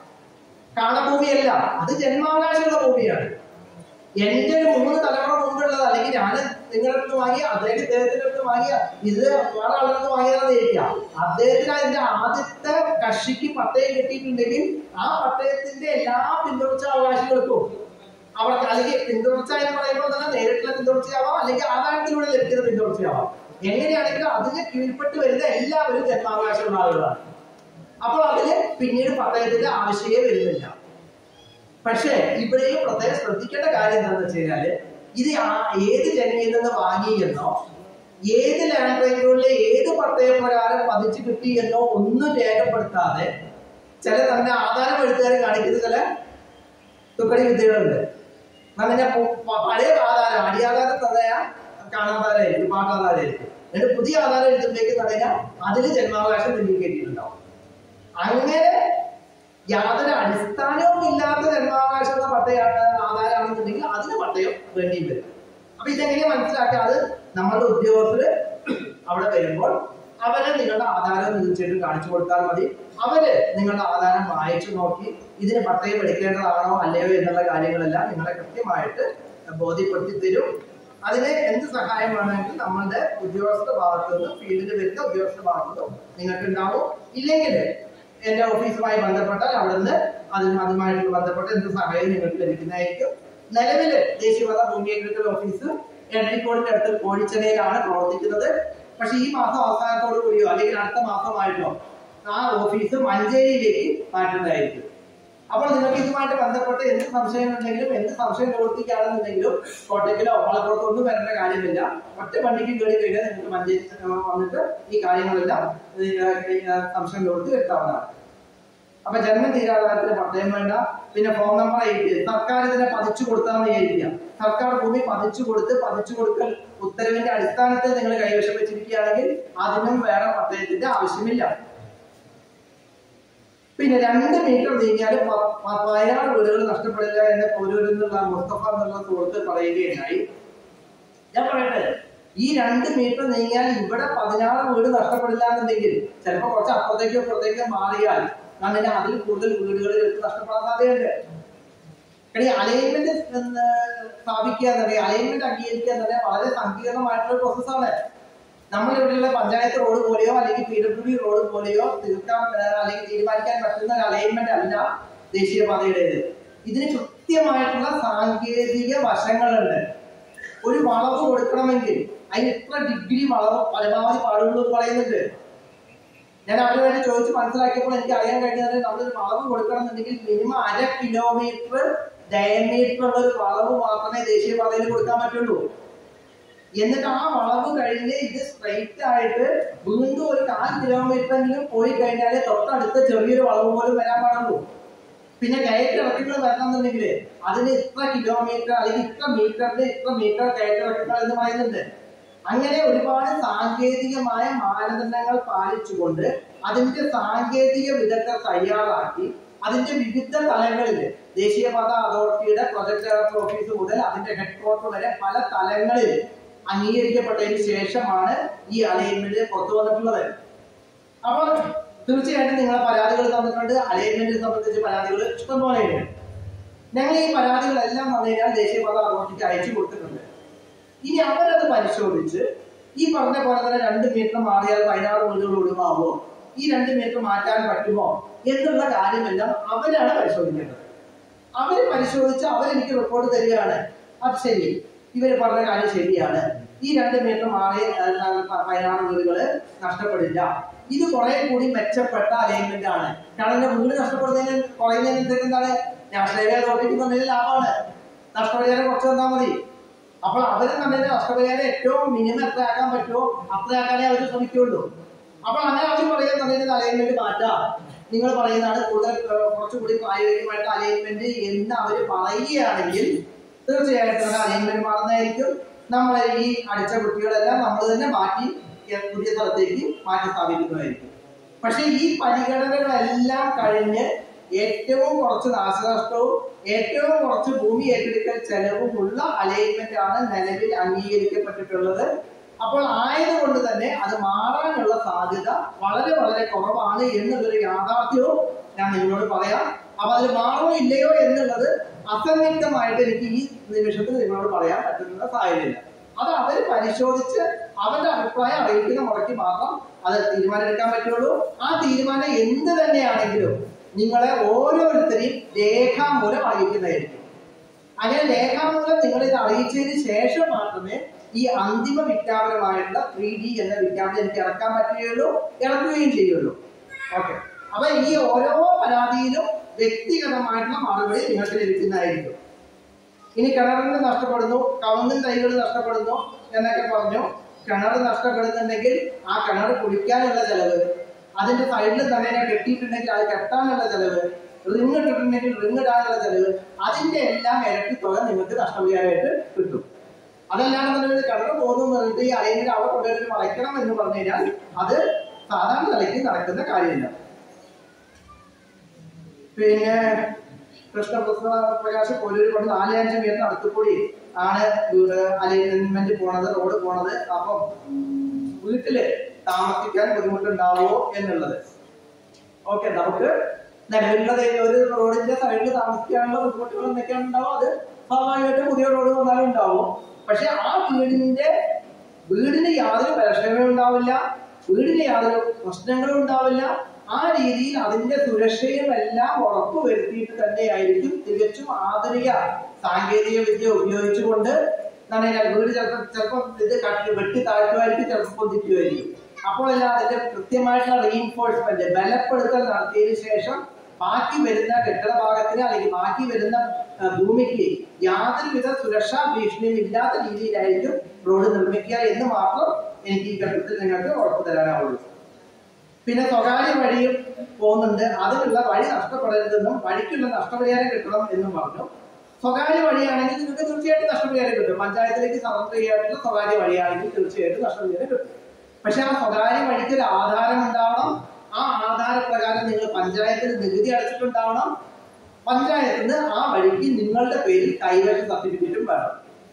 കാണഭൂമിയല്ല അത് ജന്മാവകാശമുള്ള ഭൂമിയാണ് എന്റെ ഒരു മൂന്ന് തലമുറ മുമ്പുള്ളത് അല്ലെങ്കിൽ ഞാൻ നിങ്ങളുടെ അടുത്ത് വാങ്ങിയ അദ്ദേഹം ഇദ്ദേഹത്തിന്റെ അടുത്ത് വാങ്ങിയ ഇത് വേറെ ആളുടെ അടുത്ത് വാങ്ങിയതാണെന്ന് ഇരിക്കാം അദ്ദേഹത്തിന് അതിന്റെ ആദ്യത്തെ കക്ഷിക്ക് പട്ടയം കിട്ടിയിട്ടുണ്ടെങ്കിൽ ആ പട്ടയത്തിന്റെ എല്ലാ പിന്തുടർച്ച അവകാശങ്ങൾക്കും അവർക്ക് അല്ലെങ്കിൽ പിന്തുടർച്ച എന്ന് പറയുമ്പോൾ തന്നെ നേരിട്ടുള്ള പിന്തുടർച്ചയാവാം അല്ലെങ്കിൽ ആദായത്തിലൂടെ ലഭിക്കുന്ന പിന്തുടർച്ചയാവാം എങ്ങനെയാണെങ്കിലും അതിന് കീഴ്പ്പെട്ട് വരുന്ന എല്ലാവരും ജന്മാവകാശമുള്ള ആളുകളാണ് അപ്പോൾ അതിന് പിന്നീട് പട്ടയത്തിന്റെ ആവശ്യമേ വരുന്നില്ല പക്ഷേ ഇവിടെയും പ്രത്യേകം ശ്രദ്ധിക്കേണ്ട കാര്യം എന്താണെന്ന് വെച്ച് കഴിഞ്ഞാല് ഇത് ആ- ഏത് ജനയിൽ നിന്ന് വാങ്ങി എന്നോ ഏത് ലാൻഡ് ട്രൈബുകളിലെ ഏത് പട്ടയപ്രകാരം പതിച്ചു കിട്ടി എന്നോ ഒന്നും രേഖപ്പെടുത്താതെ ചില തന്നെ ആധാരം എഴുത്തുകാർ കാണിക്കുന്ന ചില തുക്കടി വിദ്യകളുണ്ട് അങ്ങനെ പു- പ- പഴയ ആധാരം അടിയാധാരം തന്നയാ കാണാതാരായിരിക്കും പാട്ടാധാരായിരിക്കും എന്നിട്ട് പുതിയ ആധാരം എഴുതുമ്പോഴേക്ക് തടയാ അതിന് ജന്മാവകാശം തെളിയിക്കേണ്ടിയിട്ടുണ്ടാവും അങ്ങനെ യാതൊരു അടിസ്ഥാനവും ഇല്ലാത്ത ജന്മാവകാശമുള്ള പട്ടയാണ് ആധാരമാണെന്നുണ്ടെങ്കിൽ അതിന് പട്ടയം വേണ്ടി വരും അപ്പൊ ഇതെങ്ങനെ മനസ്സിലാക്കുക അത് നമ്മളുടെ ഉദ്യോഗസ്ഥര് അവിടെ വരുമ്പോൾ അവരെ നിങ്ങളുടെ ആധാരം തീർച്ചയായിട്ടും കാണിച്ചു കൊടുത്താൽ മതി അവര് നിങ്ങളുടെ ആധാരം വായിച്ചു നോക്കി ഇതിന് പട്ടയം എടുക്കേണ്ടതാണോ അല്ലയോ എന്നുള്ള കാര്യങ്ങളെല്ലാം നിങ്ങളെ കൃത്യമായിട്ട് ബോധ്യപ്പെടുത്തി തരും അതിന് എന്ത് സഹായം വേണമെങ്കിൽ നമ്മളുടെ ഉദ്യോഗസ്ഥ ഭാഗത്തു നിന്നും ഫീൽഡിൽ വരുന്ന ഉദ്യോഗസ്ഥ ഭാഗത്തു നിന്നും നിങ്ങൾക്ക് ഉണ്ടാവും ഇല്ലെങ്കിൽ എന്റെ ഓഫീസുമായി ബന്ധപ്പെട്ടാൽ അവിടുന്ന് അതിന് അതുമായിട്ട് ബന്ധപ്പെട്ട എന്ത് സഹായം നിങ്ങൾക്ക് ലഭിക്കുന്നതായിരിക്കും നിലവില് ദേശീയപാത ഭൂമി അഗ്രികൾച്ചർ ഓഫീസ് എടരിക്കോടിന്റെ അടുത്ത് കോഴിച്ചനയിലാണ് പ്രവർത്തിക്കുന്നത് പക്ഷെ ഈ മാസം അവസാനത്തോടു കൂടിയോ അല്ലെങ്കിൽ അടുത്ത മാസമായിട്ടോ ആ ഓഫീസ് മഞ്ചേരിയിലേക്ക് മാറ്റുന്നതായിരിക്കും അപ്പോൾ നിങ്ങൾക്ക് ഇതുമായിട്ട് ബന്ധപ്പെട്ട് എന്ത് സംശയം ഉണ്ടെങ്കിലും എന്ത് സംശയം നിവർത്തിക്കുകയാണെന്നുണ്ടെങ്കിലും കോട്ടയ്ക്കിലോ മലപ്പുറത്തോ ഒന്നും വരേണ്ട കാര്യമില്ല ഒറ്റ വണ്ടിക്ക് കയറി കഴിഞ്ഞാൽ നിങ്ങൾക്ക് മഞ്ചേരി ആ, വന്നിട്ട് ഈ കാര്യങ്ങളെല്ലാം ഈ, ആ, സംശയം നിവർത്തി വരുത്താവുന്നതാണ് അപ്പൊ ജന്മം തീരാധാരത്തിന് പട്ടയം വേണ്ട പിന്നെ ഫോൺ നമ്പർ എയ്റ്റ് സർക്കാർ ഇതിനെ പതിച്ചു കൊടുത്താന്ന് വിചാരിക്കുക സർക്കാർ ഭൂമി പതിച്ചു കൊടുത്ത് പതിച്ചു കൊടുക്കൽ ഉത്തരവിന്റെ അടിസ്ഥാനത്തിൽ നിങ്ങൾ കൈവശം വെച്ചിരിക്കുകയാണെങ്കിൽ അതിനും വേറെ പട്ടയത്തിന്റെ ആവശ്യമില്ല പിന്നെ രണ്ട് മീറ്റർ നീങ്ങിയാൽ പ- പ- പതിനാറ് വീടുകൾ നഷ്ടപ്പെടില്ല എന്ന് പോരൂരിൽ നിന്നുള്ള മുസ്തഫ എന്നുള്ള സുഹൃത്ത് പറയുകയുണ്ടായി ഞാൻ പറയട്ടെ ഈ രണ്ട് മീറ്റർ നീങ്ങിയാൽ ഇവിടെ പതിനാറ് വീട് നഷ്ടപ്പെടില്ല എന്നുണ്ടെങ്കിൽ ചിലപ്പോൾ കുറച്ച് അപ്പുറത്തേക്കോ ഇപ്പുറത്തേക്കോ മാറിയാൽ അങ്ങനെ അതിൽ കൂടുതൽ വീടുകൾ ചിലപ്പോൾ നഷ്ടപ്പെടാൻ സാധ്യതയുണ്ട് കാരണം അലൈൻമെന്റ് സ്ഥാപിക്കുക എന്നത് അലൈൻമെന്റ് അംഗീകരിക്കുക എന്നത് വളരെ സങ്കീർണമായിട്ടുള്ള പ്രോസസ്സാണ് നമ്മൾ ഇവിടെയുള്ള പഞ്ചായത്ത് റോഡ് പോലെയോ അല്ലെങ്കിൽ പി ഡബ്ല്യു ഡി റോഡ് പോലെയോ തീർക്കാൻ ഏഹ്, അല്ലെങ്കിൽ തീരുമാനിക്കാൻ പറ്റുന്ന ഒരു അലൈൻമെന്റ് അല്ല ദേശീയപാതയുടേത് ഇതിന് കൃത്യമായിട്ടുള്ള സാങ്കേതിക വശങ്ങളുണ്ട് ഒരു വളവ് കൊടുക്കണമെങ്കിൽ അതിന് എത്ര ഡിഗ്രി വളവ് പരമാവധി പാടുള്ളൂ എന്ന് പറയുന്നുണ്ട് ഞാൻ അവരുമായിട്ട് ചോദിച്ച് മനസ്സിലാക്കിയപ്പോൾ എനിക്ക് അറിയാൻ കഴിഞ്ഞത് നമ്മളൊരു വളവ് കൊടുക്കണമെന്നുണ്ടെങ്കിൽ മിനിമം അര കിലോമീറ്റർ ഡയമീറ്റർ ഉള്ള ഒരു വളവ് മാത്രമേ ദേശീയപാതയിൽ കൊടുക്കാൻ പറ്റുള്ളൂ എന്നിട്ട് ആ വളവ് കഴിഞ്ഞ് ഇത് സ്ട്രൈറ്റ് ആയിട്ട് വീണ്ടും ഒരു കാൽ കിലോമീറ്റർ എങ്കിലും പോയി കഴിഞ്ഞാൽ തൊട്ടടുത്ത ചെറിയൊരു വളവ് പോലും വരാൻ പാടുള്ളൂ പിന്നെ കയറ്റിറക്കങ്ങൾ വരണമെന്നുണ്ടെങ്കിൽ അതിന് ഇത്ര കിലോമീറ്റർ അല്ലെങ്കിൽ ഇത്ര മീറ്ററിന് ഇത്ര മീറ്റർ കയറ്റിറക്കങ്ങൾ എന്ന് പറയുന്നുണ്ട് അങ്ങനെ ഒരുപാട് സാങ്കേതികമായ മാനദണ്ഡങ്ങൾ പാലിച്ചുകൊണ്ട് അതിന്റെ സാങ്കേതിക വിദഗ്ധർ തയ്യാറാക്കി അതിന്റെ വിവിധ തലങ്ങളിൽ ദേശീയപാത അതോറിറ്റിയുടെ പ്രൊജക്ട് ഡയറക്ടർ ഓഫീസ് മുതൽ അതിന്റെ ഹെഡ് ക്വാർട്ടർ വരെ പല തലങ്ങളിൽ അംഗീകരിക്കപ്പെട്ടതിന് ശേഷമാണ് ഈ അലൈൻമെന്റ് പുറത്തു വന്നിട്ടുള്ളത് അപ്പോൾ തീർച്ചയായിട്ടും നിങ്ങളെ പരാതികൾ തന്നിട്ടുണ്ട് അലൈൻമെന്റ് സംബന്ധിച്ച് പരാതികൾ ഇഷ്ടംപോലെയുണ്ട് ഞങ്ങൾ ഈ പരാതികളെല്ലാം വന്നു കഴിഞ്ഞാൽ ദേശീയപാത അതോറിറ്റിക്ക് അയച്ചു കൊടുത്തിട്ടുണ്ട് ഇനി അവരത് പരിശോധിച്ച് ഈ പറഞ്ഞ പോലെ തന്നെ രണ്ട് മീറ്റർ മാറിയാൽ പതിനാറ് വീടുകൾ ഒഴിവാകുമോ ഈ രണ്ട് മീറ്റർ മാറ്റാൻ പറ്റുമോ എന്നുള്ള കാര്യമെല്ലാം അവരാണ് പരിശോധിക്കേണ്ടത് അവര് പരിശോധിച്ച് അവരെനിക്ക് റിപ്പോർട്ട് തരികയാണ് അത് ശരി ഇവര് പറഞ്ഞ കാര്യം ശരിയാണ് ഈ രണ്ട് മീറ്റർ മാറി ആ, ആ, പതിനാറ് വീടുകള് നഷ്ടപ്പെടില്ല ഇത് കുറെ കൂടി മെച്ചപ്പെട്ട അലൈൻമെന്റ് ആണ് കാരണം എന്റെ വീട് നഷ്ടപ്പെടുന്നതിന് കുറയുന്നതിനനുസരിച്ച് എന്താണ് രാഷ്ട്രീയ അതോറിറ്റിക്ക് തന്നതിന് ലാഭമാണ് നഷ്ടപരിഹാരം കുറച്ച് തന്നാൽ മതി അപ്പോൾ അവര് തന്നതിന്റെ നഷ്ടപരിഹാരം ഏറ്റവും മിനിമം എത്രയാക്കാൻ പറ്റുമോ അത്രയാക്കാനേ അവർ ശ്രമിക്കുള്ളൂ അപ്പോൾ അങ്ങനെ അവർ പറയുന്ന തന്നതിന്റെ അലൈൻമെന്റ് മാറ്റാം നിങ്ങൾ പറയുന്നതാണ് കൂടുതൽ ഏഹ്, കുറച്ചുകൂടി പ്രായോഗികമായിട്ട് അലൈൻമെന്റ് എന്ന് അവർ പറയുകയാണെങ്കിൽ തീർച്ചയായിട്ടും അലൈൻമെന്റ് മാറുന്നതായിരിക്കും നമ്മളെ ഈ അടിച്ച കുട്ടികളെല്ലാം നമ്മൾ തന്നെ മാറ്റി ഏഹ്, പുതിയ സ്ഥലത്തേക്ക് മാറ്റി സ്ഥാപിക്കുന്നതായിരിക്കും പക്ഷെ ഈ പരിഗണനകളെല്ലാം കഴിഞ്ഞ് ഏറ്റവും കുറച്ച് നാശനഷ്ടവും ഏറ്റവും കുറച്ച് ഭൂമി ഏറ്റെടുക്കൽ ചെലവും ഉള്ള അലൈൻമെന്റ് ആണ് നിലവിൽ അംഗീകരിക്കപ്പെട്ടിട്ടുള്ളത് അപ്പോൾ ആയതുകൊണ്ട് തന്നെ അത് മാറാനുള്ള സാധ്യത വളരെ വളരെ കുറവാണ് എന്നുള്ളൊരു യാഥാർത്ഥ്യവും ഞാൻ നിങ്ങളോട് പറയാം അപ്പൊ അതിൽ മാറോ ഇല്ലയോ എന്നുള്ളത് അസന്നിഗ്ധമായിട്ട് എനിക്ക് ഈ നിമിഷത്തിൽ നിങ്ങളോട് പറയാൻ പറ്റുന്ന സാഹചര്യമില്ല അത് അവർ പരിശോധിച്ച് അവരുടെ അഭിപ്രായം അറിയിക്കുന്ന മുറയ്ക്ക് മാത്രം അത് തീരുമാനം എടുക്കാൻ പറ്റുള്ളൂ ആ തീരുമാനം എന്ത് തന്നെയാണെങ്കിലും നിങ്ങളെ ഓരോരുത്തരെയും രേഖാമൂലം അറിയിക്കുന്നതായിരിക്കും അങ്ങനെ രേഖാമൂലം നിങ്ങൾ ഇത് അറിയിച്ചതിന് ശേഷം മാത്രമേ ഈ അന്തിമ വിജ്ഞാപനമായിട്ടുള്ള ത്രീ ഡി എന്ന വിജ്ഞാപനം എനിക്ക് ഇറക്കാൻ പറ്റുകയുള്ളൂ ഇറക്കുകയും ചെയ്യുള്ളൂ ഓക്കെ അപ്പൊ ഈ ഓരോ പരാതിയിലും വ്യക്തിഗതമായിട്ടുള്ള മറുപടി നിങ്ങൾക്ക് ലഭിക്കുന്നതായിരിക്കും ഇനി കിണറിന് നഷ്ടപ്പെടുന്നു കവുങ്ങും തൈകൾ നഷ്ടപ്പെടുന്നു എന്നൊക്കെ പറഞ്ഞു കിണർ നഷ്ടപ്പെടുന്നുണ്ടെങ്കിൽ ആ കിണർ കുടിക്കാനുള്ള ചെലവ് അതിന്റെ സൈഡിൽ തന്നെ കെട്ടിയിട്ടുണ്ടെങ്കിൽ അത് കെട്ടാനുള്ള ചെലവ് റിങ് ഇട്ടിട്ടുണ്ടെങ്കിൽ റിങ് ഇടാനുള്ള ചെലവ് അതിന്റെ എല്ലാം ഇരട്ടി തുക നിങ്ങൾക്ക് നഷ്ടപരിഹാരമായിട്ട് കിട്ടും അതല്ലാണെന്നുണ്ടെങ്കിൽ കിണർ പോകുന്നു എന്ന് പറഞ്ഞിട്ട് ഈ അലയിനെ അവിടെ കൊണ്ടുപോയിട്ട് വളയ്ക്കണം എന്ന് പറഞ്ഞു കഴിഞ്ഞാൽ അത് സാധാരണ നിലയ്ക്ക് നടക്കുന്ന കാര്യമില്ല പിന്നെ കൃഷ്ണപ്രസ പ്രകാശ് പോലൂർ കൊണ്ട് നാല് അഞ്ച് മീറ്റർ അടുത്ത് കൂടി ആണ് അലൈൻമെന്റ് പോണത് റോഡ് പോണത് അപ്പം വീട്ടില് താമസിക്കാൻ ബുദ്ധിമുട്ടുണ്ടാവുമോ എന്നുള്ളത് ഓക്കെ നമുക്ക് നിലവിലുള്ളത് ഒരു റോഡിന്റെ സൈഡിൽ താമസിക്കാനുള്ള ബുദ്ധിമുട്ടുകൾ എന്തൊക്കെയാണ് ഉണ്ടാവും അത് സ്വാഭാവികമായിട്ടും പുതിയ റോഡ് വന്നാലും ഉണ്ടാവും പക്ഷെ ആ വീടിന്റെ വീടിന് യാതൊരു വിഷമവും ഉണ്ടാവില്ല വീടിന് യാതൊരു പ്രശ്നങ്ങളും ഉണ്ടാവില്ല ആ രീതിയിൽ അതിന്റെ സുരക്ഷയും എല്ലാം ഉറപ്പ് വരുത്തിയിട്ട് തന്നെയായിരിക്കും തികച്ചും ആധുനിക സാങ്കേതിക വിദ്യ ഉപയോഗിച്ചുകൊണ്ട് എന്താണ് ഇതിന്റെ വീട് ചിലപ്പോൾ ചിലപ്പോൾ ഇത് കട്ടി വെട്ടി താഴ്ത്തുമായിരിക്കും ചിലപ്പോൾ പൊന്തിക്കുമായിരിക്കും അപ്പോൾ എല്ലാം അതിന്റെ കൃത്യമായിട്ടുള്ള റീഇൻഫോഴ്സ്മെന്റ് ബലപ്പെടുത്തൽ നടത്തിയതിനു ശേഷം ബാക്കി വരുന്ന കെട്ടിട ഭാഗത്തിന് അല്ലെങ്കിൽ ബാക്കി വരുന്ന ആ, ഭൂമിക്ക് യാതൊരുവിധ സുരക്ഷാ ഭീഷണിയും ഇല്ലാത്ത രീതിയിലായിരിക്കും റോഡ് നിർമ്മിക്കുക എന്ന് മാത്രം എനിക്ക് ഈ ഘട്ടത്തിൽ നിങ്ങൾക്ക് ഉറപ്പ് തരാനാവുള്ളൂ പിന്നെ സ്വകാര്യ വഴിയും പോകുന്നുണ്ട് അതിനുള്ള വഴി നഷ്ടപ്പെടരുതെന്നും വഴിക്കുള്ള നഷ്ടപരിഹാരം കിട്ടണം എന്നും പറഞ്ഞു സ്വകാര്യ വഴിയാണെങ്കിൽ നിങ്ങൾക്ക് തീർച്ചയായിട്ടും നഷ്ടപരിഹാരം കിട്ടും പഞ്ചായത്തിലേക്ക് സ്വതന്ത്രമായിട്ടുള്ള സ്വകാര്യ വഴിയാണെങ്കിൽ തീർച്ചയായിട്ടും നഷ്ടപരിഹാരം കിട്ടും പക്ഷെ ആ സ്വകാര്യ വഴിക്ക് ഒരു ആധാരം ഉണ്ടാവണം ആ ആധാരപ്രകാരം നിങ്ങൾ പഞ്ചായത്തിന് നികുതി അടച്ചിട്ടുണ്ടാവണം പഞ്ചായത്തിന് ആ വഴിക്ക് നിങ്ങളുടെ പേരിൽ കൈവശ സർട്ടിഫിക്കറ്റും വേണം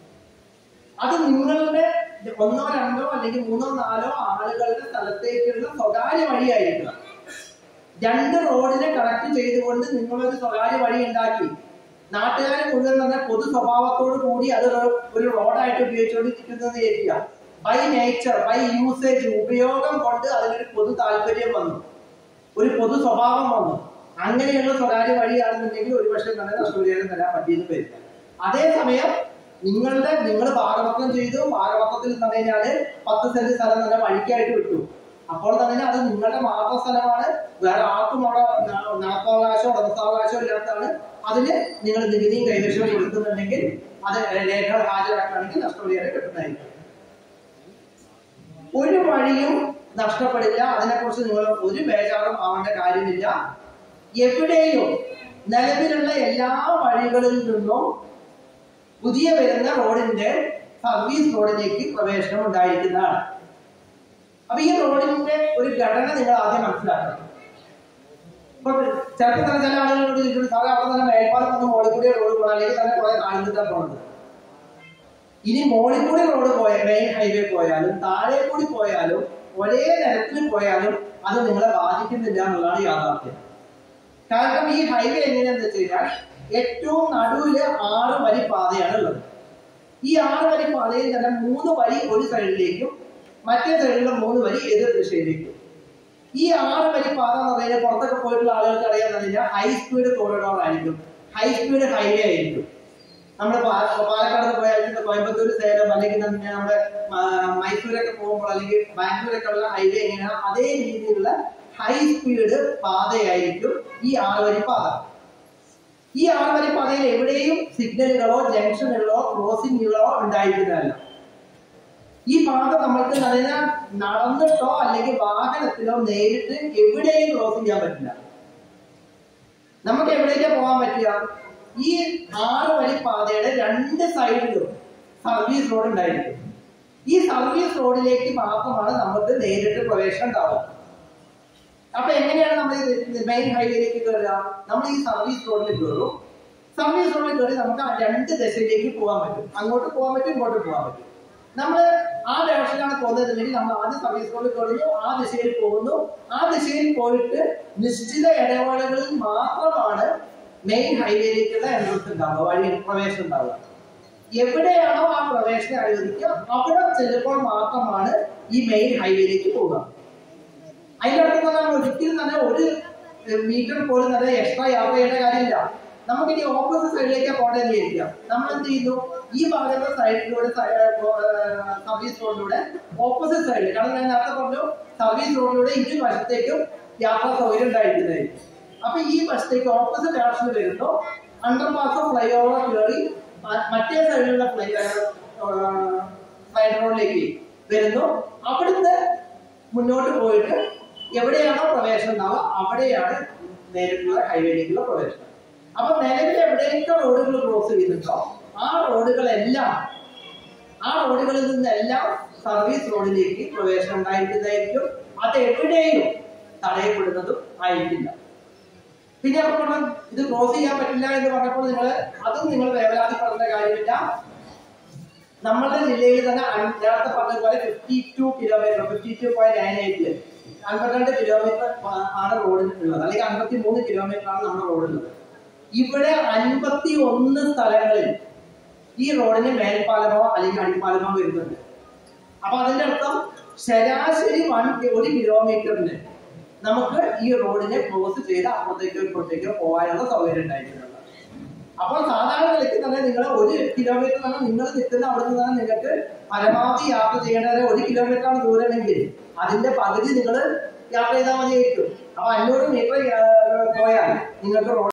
അത് നിങ്ങളുടെ ഒന്നോ രണ്ടോ അല്ലെങ്കിൽ മൂന്നോ നാലോ ആളുകളുടെ സ്ഥലത്തേക്കുള്ള സ്വകാര്യ വഴിയായിരിക്കണം രണ്ട് റോഡിനെ കണക്ട് ചെയ്തുകൊണ്ട് നിങ്ങളൊരു സ്വകാര്യ വഴി ഉണ്ടാക്കി നാട്ടുകാർ മുഴുവൻ തന്നെ പൊതു സ്വഭാവത്തോട് കൂടി അത് ഒരു- ഒരു റോഡായിട്ട് ഉപയോഗിച്ചുകൊണ്ടിരിക്കുന്നത് വിചാരിക്കുക ബൈ നേച്ചർ ബൈ യൂസേജ് ഉപയോഗം കൊണ്ട് അതിനൊരു പൊതു താല്പര്യം വന്നു ഒരു പൊതു സ്വഭാവം വന്നു അങ്ങനെയുള്ള സ്വകാര്യ വഴിയാണെന്നുണ്ടെങ്കിൽ ഒരു പക്ഷേ തന്നെ നഷ്ടപരിഹാരം തരാൻ പറ്റിയെന്ന് വരില്ല അതേസമയം നിങ്ങളുടെ നിങ്ങൾ ഭാഗവത്വം ചെയ്തു ഭാഗവത്വത്തിൽ എന്ന് കഴിഞ്ഞാല് പത്ത് സെന്റ് സ്ഥലം തന്നെ വഴിക്കായിട്ട് വിട്ടു അപ്പോൾ തന്നെ അത് നിങ്ങളുടെ മാത്രം സ്ഥലമാണ് വേറെ ആർക്കും അവിടെ ന- നാട്ടാവകാശമോ ഉടമസ്ഥാവകാശമോ ഇല്ലാത്തതാണ് അതിന് നിങ്ങൾ നികുതിയും കൈവശവും കൊടുക്കുന്നുണ്ടെങ്കിൽ അത് രേഖകൾ ഹാജരാക്കുകയാണെങ്കിൽ നഷ്ടപരിഹാരം കിട്ടുന്നതായിരിക്കും ഒരു വഴിയും നഷ്ടപ്പെടില്ല അതിനെക്കുറിച്ച് നിങ്ങൾ ഒരു ബേജാറും ആവേണ്ട കാര്യമില്ല എവിടെയും നിലവിലുള്ള എല്ലാ വഴികളിൽ നിന്നും പുതിയ വരുന്ന റോഡിന്റെ സർവീസ് റോഡിലേക്ക് പ്രവേശനം ഉണ്ടായിരിക്കുന്നതാണ് അപ്പൊ ഈ റോഡിന്റെ ഒരു ഘടന നിങ്ങൾ ആദ്യം മനസ്സിലാക്കണം ഇപ്പൊ ചിലപ്പോൾ തന്നെ ചില ആളുകളോട് ചോദിക്കും സാറേ അവിടെ തന്നെ മേൽപ്പാലം വന്ന് മോളിൽ കൂടി റോഡ് പോകണം അല്ലെങ്കിൽ തന്നെ കുറെ താഴ്ന്നിട്ടാണ് പോകുന്നത് ഇനി മോളിൽ കൂടി റോഡ് പോയ മെയിൻ ഹൈവേ പോയാലും താഴെ കൂടി പോയാലും ഒരേ നിരത്തിൽ പോയാലും അത് നിങ്ങളെ ബാധിക്കുന്നില്ല എന്നുള്ളതാണ് യാഥാർത്ഥ്യം കാരണം ഈ ഹൈവേ എങ്ങനെയാന്ന് വെച്ച് കഴിഞ്ഞാൽ ഏറ്റവും നടുവില് ആറ് വരി പാതയാണ് ഉള്ളത് ഈ ആറ് വരി പാതയിൽ തന്നെ മൂന്ന് വരി ഒരു സൈഡിലേക്കും മറ്റേ സൈഡിലുള്ള മൂന്ന് വരി എതിർ ദിശയിലേക്കും ഈ ആറ് വരി പാത എന്ന് പറഞ്ഞാൽ പുറത്തൊക്കെ പോയിട്ടുള്ള ആളുകൾക്ക് അറിയാന്ന് പറഞ്ഞാൽ ഹൈ സ്പീഡ് കോറിഡോർ ആയിരിക്കും ഹൈ സ്പീഡ് ഹൈവേ ആയിരിക്കും നമ്മൾ പാലക്കാട് പോയാൽ കോയമ്പത്തൂർ സേലം അല്ലെങ്കിൽ തന്നെ നമ്മുടെ ആ, മൈസൂരൊക്കെ പോകുമ്പോൾ അല്ലെങ്കിൽ ബാംഗ്ലൂരൊക്കെ ഉള്ള ഹൈവേ എങ്ങനെയാണ് അതേ രീതിയിലുള്ള ഹൈ സ്പീഡ് പാതയായിരിക്കും ഈ ആറുവരി പാത ഈ ആറുവരി പാതയിൽ എവിടെയും സിഗ്നലുകളോ ജംഗ്ഷനുകളോ ക്രോസിങ്ങുകളോ ഉണ്ടായിരിക്കുന്നതല്ല ഈ പാത നമ്മൾക്ക് നല്ല നടന്നിട്ടോ അല്ലെങ്കിൽ വാഹനത്തിലോ നേരിട്ട് എവിടെയും ക്രോസ് ചെയ്യാൻ പറ്റില്ല നമുക്ക് എവിടേക്കാ പോകാൻ പറ്റുക ഈ ആറ് വരി പാതയുടെ രണ്ട് സൈഡിലും സർവീസ് റോഡ് ഉണ്ടായിരിക്കും ഈ സർവീസ് റോഡിലേക്ക് മാത്രമാണ് നമുക്ക് നേരിട്ട് പ്രവേശനം ഉണ്ടാവുക അപ്പൊ എങ്ങനെയാണ് നമ്മൾ മെയിൻ ഹൈവേയിലേക്ക് കയറുക നമ്മൾ ഈ സർവീസ് റോഡിൽ കയറും സർവീസ് റോഡിൽ കയറി നമുക്ക് ആ രണ്ട് ദിശയിലേക്ക് പോകാൻ പറ്റും അങ്ങോട്ട് പോകാൻ പറ്റും ഇങ്ങോട്ട് പോകാൻ പറ്റും നമ്മൾ ആ ഡയറക്ഷനിലാണ് പോകുന്നതെങ്കിൽ നമ്മൾ ആദ്യം സർവീസ് റോഡിൽ കയറുന്നു ആ ദിശയിൽ പോകുന്നു ആ ദിശയിൽ പോയിട്ട് നിശ്ചിത ഇടവേളകളിൽ മാത്രമാണ് മെയിൻ ഹൈവേയിലേക്കുള്ള എൻട്രൻസ് ഉണ്ടാവുക വഴി പ്രവേശനം ഉണ്ടാവുക എവിടെയാണോ ആ പ്രവേശനം അനുവദിക്കുക അവിടെ ചെല്ലുമ്പോൾ മാത്രമാണ് ഈ മെയിൻ ഹൈവേയിലേക്ക് പോകുക അതിന്റെ അടുത്ത് തന്നെ ഒരിക്കലും തന്നെ ഒരു മീറ്റർ പോലും തന്നെ എക്സ്ട്രാ യാത്ര ചെയ്യേണ്ട കാര്യമില്ല നമുക്ക് ഇനി ഓപ്പോസിറ്റ് സൈഡിലേക്ക് പോകേണ്ടത് ഇരിക്കാം നമ്മൾ എന്ത് ചെയ്യുന്നു ഈ ഭാഗത്തെ സൈഡിലൂടെ സർവീസ് റോഡിലൂടെ ഓപ്പോസിറ്റ് സൈഡിൽ കാരണം ഞാൻ നേരത്തെ പറഞ്ഞു സർവീസ് റോഡിലൂടെ ഇരു വശത്തേക്കും യാത്രാ സൗകര്യം ഉണ്ടായിരിക്കുന്നതായിരിക്കും അപ്പൊ ഈ വശത്തേക്ക് ഓപ്പോസിറ്റ് ഡയറക്ഷനിൽ വരുന്നു അണ്ടർ പാസ് ഫ്ലൈ ഓവർ കയറി മ- മറ്റേ സൈഡിലുള്ള ഫ്ലൈ ഫ്ലൈ റോഡിലേക്ക് വരുന്നു അവിടുന്ന് മുന്നോട്ട് പോയിട്ട് എവിടെയാണോ പ്രവേശനം ഉണ്ടാവുക അവിടെയാണ് നേരിട്ടുള്ള ഹൈവേയിലേക്കുള്ള പ്രവേശനം അപ്പൊ നിലവിൽ എവിടെയൊക്കെ റോഡുകൾ ക്രോസ് ചെയ്തിട്ടോ ആ റോഡുകളെല്ലാം ആ റോഡുകളിൽ നിന്നെല്ലാം സർവീസ് റോഡിലേക്ക് പ്രവേശനം ഉണ്ടായിരിക്കുന്നതായിരിക്കും അത് എവിടെയും തടയപ്പെടുന്നതും ആയിരിക്കില്ല പിന്നെ അപ്പോൾ പറഞ്ഞു, ഇത് ക്രോസ് ചെയ്യാൻ പറ്റില്ല എന്ന് പറഞ്ഞപ്പോൾ നിങ്ങൾ അതും നിങ്ങൾ വേവലാതിപ്പെടേണ്ട കാര്യമില്ല നമ്മുടെ ജില്ലയിൽ തന്നെ അൻ- നേരത്തെ പറഞ്ഞതുപോലെ fifty two kilometre fifty two point nine eight അൻപത്തിരണ്ട് കിലോമീറ്റർ ആണ് റോഡിൽ ഉള്ളത് അല്ലെങ്കിൽ അൻപത്തി മൂന്ന് കിലോമീറ്റർ ആണ് നമ്മുടെ റോഡുള്ളത് ഇവിടെ അൻപത്തി ഒന്ന് സ്ഥലങ്ങളിൽ ഈ റോഡിന് മേൽപ്പാലമോ അല്ലെങ്കിൽ അടിപ്പാലമോ വരുന്നുണ്ട് അപ്പൊ അതിന്റെ അർത്ഥം ശരാശരി വൺ ഒരു കിലോമീറ്ററിന് നമുക്ക് ഈ റോഡിനെ ക്രോസ് ചെയ്ത് അപ്പുറത്തേക്കോ ഇപ്പുറത്തേക്കോ പോകാനുള്ള സൗകര്യം ഉണ്ടായിട്ടുണ്ട് അപ്പോൾ സാധാരണ നിലയ്ക്ക് തന്നെ നിങ്ങൾ ഒരു കിലോമീറ്റർ തന്നെ നിങ്ങൾ നിൽക്കുന്ന അവിടെ നിന്ന് തന്നെ നിങ്ങൾക്ക് പരമാവധി യാത്ര ചെയ്യേണ്ടത് ഒരു കിലോമീറ്റർ ആണ് ദൂരമെങ്കിൽ അതിന്റെ പകുതി നിങ്ങൾ യാത്ര ചെയ്താൽ മതിയായിരിക്കും അപ്പൊ അഞ്ഞൂറ് മീറ്റർ പോയാൽ നിങ്ങൾക്ക് റോഡ്